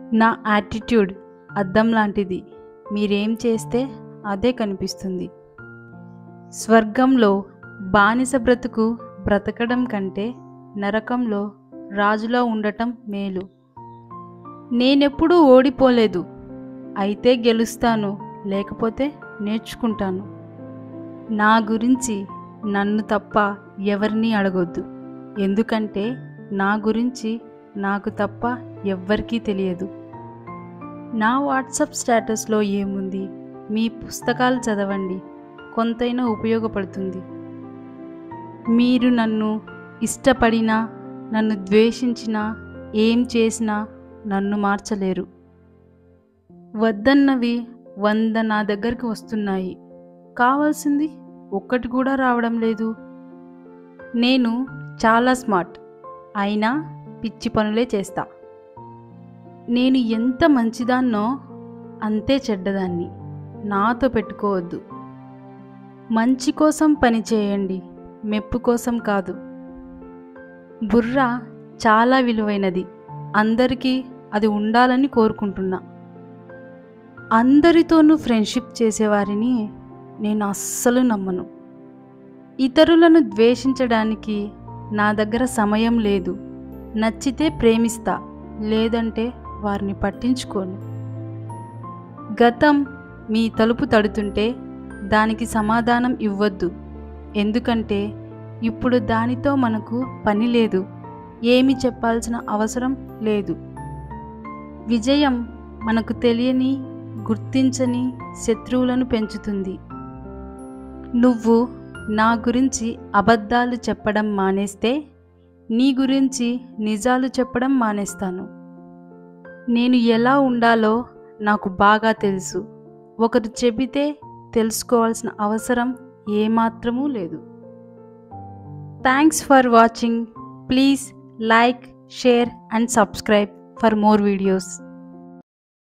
నా యాటిట్యూడ్ అద్దం లాంటిది మీరేం చేస్తే అదే కనిపిస్తుంది స్వర్గంలో బానిస బ్రతుకు బ్రతకడం కంటే నరకంలో రాజులా ఉండటం మేలు నేనెప్పుడూ ఓడిపోలేదు అయితే గెలుస్తాను లేకపోతే నేర్చుకుంటాను నా గురించి నన్ను తప్ప ఎవరిని అడగొద్దు ఎందుకంటే నా గురించి నాకు తప్ప ఎవ్వరికీ తెలియదు నా వాట్సాప్ స్టేటస్లో ఏముంది మీ పుస్తకాలు చదవండి కొంతైనా ఉపయోగపడుతుంది మీరు నన్ను ఇష్టపడినా నన్ను ద్వేషించినా ఏం చేసినా నన్ను మార్చలేరు వద్దన్నవి వంద నా దగ్గరికి వస్తున్నాయి కావాల్సింది ఒక్కటి కూడా రావడం లేదు నేను చాలా స్మార్ట్ అయినా పిచ్చి పనులే చేస్తా నేను ఎంత మంచిదాన్నో అంతే చెడ్డదాన్ని నాతో పెట్టుకోవద్దు మంచి కోసం పని చేయండి మెప్పు కోసం కాదు బుర్ర చాలా విలువైనది అందరికీ అది ఉండాలని కోరుకుంటున్నా అందరితోనూ ఫ్రెండ్షిప్ చేసేవారిని నేను అస్సలు నమ్మను ఇతరులను ద్వేషించడానికి నా దగ్గర సమయం లేదు నచ్చితే ప్రేమిస్తా లేదంటే వారిని పట్టించుకోను గతం మీ తలుపు తడుతుంటే దానికి సమాధానం ఇవ్వద్దు ఎందుకంటే ఇప్పుడు దానితో మనకు పని లేదు ఏమి చెప్పాల్సిన అవసరం లేదు విజయం మనకు తెలియని గుర్తించని శత్రువులను పెంచుతుంది నువ్వు నా గురించి అబద్ధాలు చెప్పడం మానేస్తే నీ గురించి నిజాలు చెప్పడం మానేస్తాను నేను ఎలా ఉండాలో నాకు బాగా తెలుసు ఒకరు చెబితే తెలుసుకోవాల్సిన అవసరం ఏమాత్రమూ లేదు thanks for watching please like share and subscribe for more videos